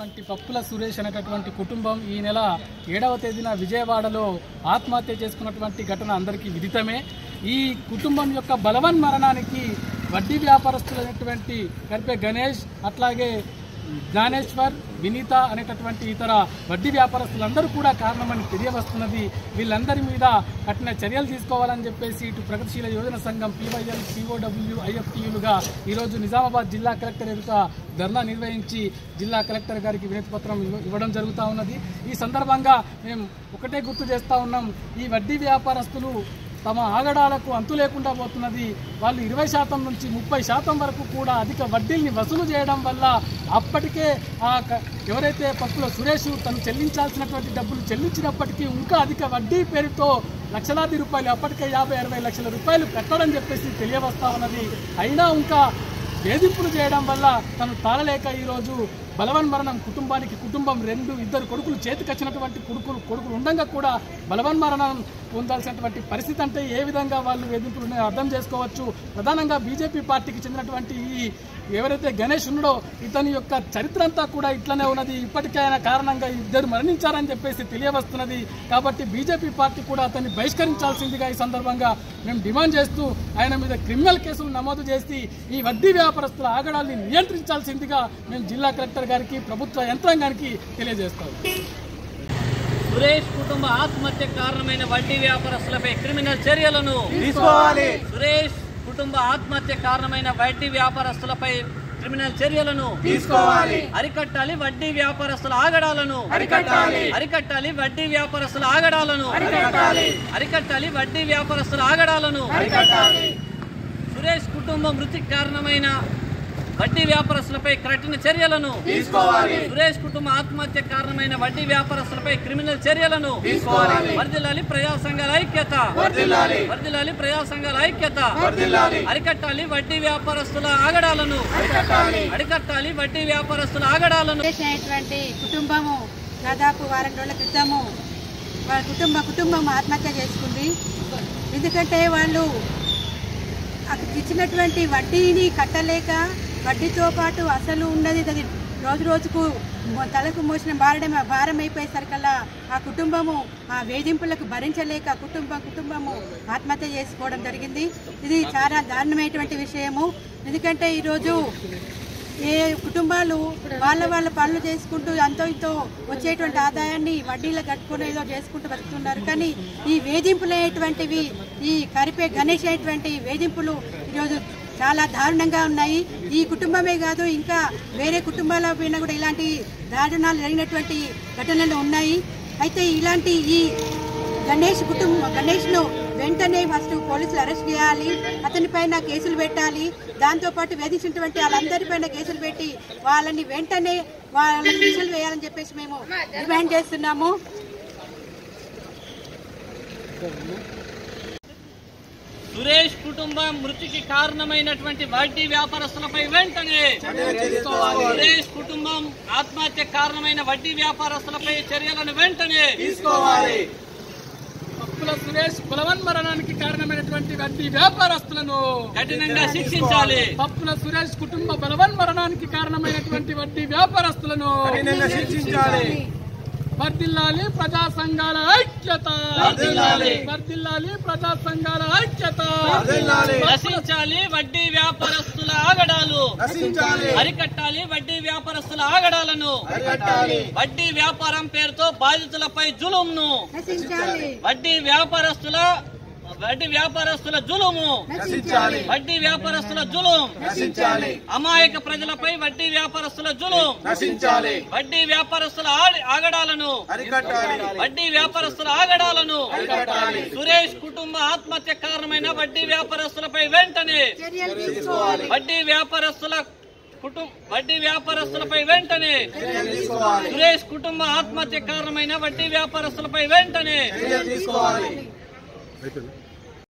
చెందినటువంటి పప్పుల సురేష్ అనేటటువంటి కుటుంబం ఈ నెల ఏడవ తేదీన విజయవాడలో ఆత్మహత్య చేసుకున్నటువంటి ఘటన అందరికీ విదితమే ఈ కుటుంబం యొక్క బలవన్ మరణానికి వడ్డీ వ్యాపారస్తులైనటువంటి గర్భే గణేష్ అట్లాగే జ్ఞానేశ్వర్ వినీత అనేటటువంటి ఇతర వడ్డీ వ్యాపారస్తులందరూ కూడా కారణమని తెలియవస్తున్నది వీళ్ళందరి మీద కఠిన చర్యలు తీసుకోవాలని చెప్పేసి ఇటు ప్రగతిశీల యోజన సంఘం పీవైఎల్ పీఓడబ్ల్యూ ఐఎఫ్టీయులుగా ఈరోజు నిజామాబాద్ జిల్లా కలెక్టర్ ఎదుట ధర్నా నిర్వహించి జిల్లా కలెక్టర్ గారికి వినతి పత్రం ఇవ్వ- ఇవ్వడం జరుగుతూ ఉన్నది ఈ సందర్భంగా మేము ఒకటే గుర్తు చేస్తూ ఉన్నాం ఈ వడ్డీ వ్యాపారస్తులు తమ ఆగడాలకు అంతు లేకుండా పోతున్నది వాళ్ళు ఇరవై శాతం నుంచి ముప్పై శాతం వరకు కూడా అధిక వడ్డీల్ని వసూలు చేయడం వల్ల అప్పటికే ఆ క- ఎవరైతే పప్పుల సురేష్ తను చెల్లించాల్సినటువంటి డబ్బులు చెల్లించినప్పటికీ ఇంకా అధిక వడ్డీ పేరుతో లక్షలాది రూపాయలు అప్పటికే యాభై అరవై లక్షల రూపాయలు కట్టడం చెప్పేసి తెలియవస్తా ఉన్నది అయినా ఇంకా వేధింపులు చేయడం వల్ల తను తాళలేక ఈరోజు బలవన్ మరణం కుటుంబానికి కుటుంబం రెండు ఇద్దరు కొడుకులు చేతికొచ్చినటువంటి కొడుకులు కొడుకులు ఉండగా కూడా బలవన్ మరణం పొందాల్సినటువంటి పరిస్థితి అంటే ఏ విధంగా వాళ్ళు వేధింపులు ఉన్నాయో అర్థం చేసుకోవచ్చు ప్రధానంగా బీజేపీ పార్టీకి చెందినటువంటి ఈ ఎవరైతే గణేష్ ఉన్నాడో ఇతని యొక్క చరిత్ర అంతా కూడా ఇట్లనే ఉన్నది ఇప్పటికే ఆయన కారణంగా ఇద్దరు మరణించారని చెప్పేసి తెలియవస్తున్నది కాబట్టి బీజేపీ పార్టీ కూడా అతన్ని బహిష్కరించాల్సిందిగా ఈ సందర్భంగా మేము డిమాండ్ చేస్తూ ఆయన మీద క్రిమినల్ కేసులు నమోదు చేసి ఈ వడ్డీ వ్యాపారస్తుల ఆగడాల్ని నియంత్రించాల్సిందిగా మేము జిల్లా కలెక్టర్ గారికి ప్రభుత్వ యంత్రాంగానికి తెలియజేస్తాం సురేష్ కుటుంబ ఆత్మహత్య కారణమైన వడ్డీ వ్యాపారస్తులపై క్రిమినల్ చర్యలను తీసుకోవాలి సురేష్ కుటుంబ ఆత్మహత్య కారణమైన వడ్డీ వ్యాపారస్తులపై క్రిమినల్ చర్యలను తీసుకోవాలి అరికట్టాలి వడ్డీ వ్యాపారస్తుల ఆగడాలను అరికట్టాలి అరికట్టాలి వడ్డీ వ్యాపారస్తుల ఆగడాలను అరికట్టాలి అరికట్టాలి వడ్డీ వ్యాపారస్తుల ఆగడాలను అరికట్టాలి సురేష్ కుటుంబం మృతికి కారణమైన వడ్డీ వ్యాపారస్తులపై కఠిన చర్యలను తీసుకోవాలి సురేష్ కుటుంబ ఆత్మహత్య కారణమైన వడ్డీ వ్యాపారస్తులపై క్రిమినల్ చర్యలను తీసుకోవాలి వర్దిల్లాలి ప్రజా సంఘాల ఐక్యత వర్ధిల్లాలి వర్దిల్లాలి ప్రజా సంఘాల ఐక్యత వర్ధిల్లాలి అరికట్టాలి వడ్డీ వ్యాపారస్తుల ఆగడాలను అరికట్టాలి అరికట్టాలి వడ్డీ వ్యాపారస్తుల ఆగడాలను చేసినటువంటి కుటుంబము దాదాపు వారం రోజుల క్రితము వాళ్ళ కుటుంబ కుటుంబం ఆత్మహత్య చేసుకుంది ఎందుకంటే వాళ్ళు అక్కడ ఇచ్చినటువంటి వడ్డీని కట్టలేక వడ్డీతో పాటు అసలు ఉన్నది అది రోజు రోజుకు మొ- తలకు మోసిన భారం భారం అయిపోయేసరికల్లా ఆ కుటుంబము ఆ వేధింపులకు భరించలేక కుటుంబం కుటుంబము ఆత్మహత్య చేసుకోవడం జరిగింది ఇది చాలా దారుణమైనటువంటి విషయము ఎందుకంటే ఈరోజు ఏ కుటుంబాలు వాళ్ళ వాళ్ళ పనులు చేసుకుంటూ అంతో ఇంతో వచ్చేటువంటి ఆదాయాన్ని వడ్డీలు కట్టుకుని ఏదో చేసుకుంటూ బతుకుతున్నారు కానీ ఈ వేధింపులు అనేటువంటివి ఈ కరిపే గణేష్ అనేటువంటి వేధింపులు ఈరోజు చాలా దారుణంగా ఉన్నాయి ఈ కుటుంబమే కాదు ఇంకా వేరే కుటుంబాల పైన కూడా ఇలాంటి దారుణాలు జరిగినటువంటి ఘటనలు ఉన్నాయి అయితే ఇలాంటి ఈ గణేష్ కుటుంబం గణేష్ను వెంటనే ఫస్ట్ పోలీసులు అరెస్ట్ చేయాలి అతని పైన కేసులు పెట్టాలి దాంతో పాటు వేధించినటువంటి వాళ్ళందరి పైన కేసులు పెట్టి వాళ్ళని వెంటనే వాళ్ళని శిక్షలు వేయాలని చెప్పేసి మేము డిమాండ్ చేస్తున్నాము సురేష్ కుటుంబం మృతికి కారణమైనటువంటి వడ్డీ వ్యాపారస్తులపై వెంటనే సురేష్ కుటుంబం ఆత్మహత్య కారణమైన వడ్డీ వ్యాపారస్తులపై చర్యలను వెంటనే తీసుకోవాలి పప్పుల సురేష్ బలవన్ మరణానికి కారణమైనటువంటి వడ్డీ వ్యాపారస్తులను కఠినంగా శిక్షించాలి పప్పుల సురేష్ కుటుంబ బలవన్ మరణానికి కారణమైనటువంటి వడ్డీ వ్యాపారస్తులను కఠినంగా శిక్షించాలి వర్దిల్లాలి ప్రజా సంఘాల ఐక్యత వర్ధిల్లాలి. వర్దిల్లాలి ప్రజా సంఘాల ఐక్యత వర్ధిల్లాలి. నశించాలి వడ్డీ వ్యాపారస్తుల ఆగడాలు నశించాలి అరికట్టాలి వడ్డీ వ్యాపారస్తుల ఆగడాలను అరికట్టాలి వడ్డీ వ్యాపారం పేరుతో బాధితులపై జులుంను నశించాలి వడ్డీ వ్యాపారస్తుల వడ్డీ వ్యాపారస్తుల జులుము నశించాలి వడ్డీ వ్యాపారస్తుల జులుం నశించాలి అమాయక ప్రజలపై వడ్డీ వ్యాపారస్తుల జులుం నశించాలి వడ్డీ వ్యాపారస్తుల ఆడి- ఆగడాలను అరికట్టాలి వడ్డీ వ్యాపారస్తుల ఆగడాలను అరికట్టాలి. సురేష్ కుటుంబ ఆత్మహత్య కారణమైన వడ్డీ వ్యాపారస్తులపై వెంటనే చర్యలు తీసుకోవాలి వడ్డీ వ్యాపారస్తుల కుటుంబ వడ్డీ వ్యాపారస్తులపై వెంటనే చర్యలు తీసుకోవాలి సురేష్ కుటుంబ ఆత్మహత్య కారణమైన వడ్డీ వ్యాపారస్తులపై వెంటనే చర్యలు తీసుకోవాలి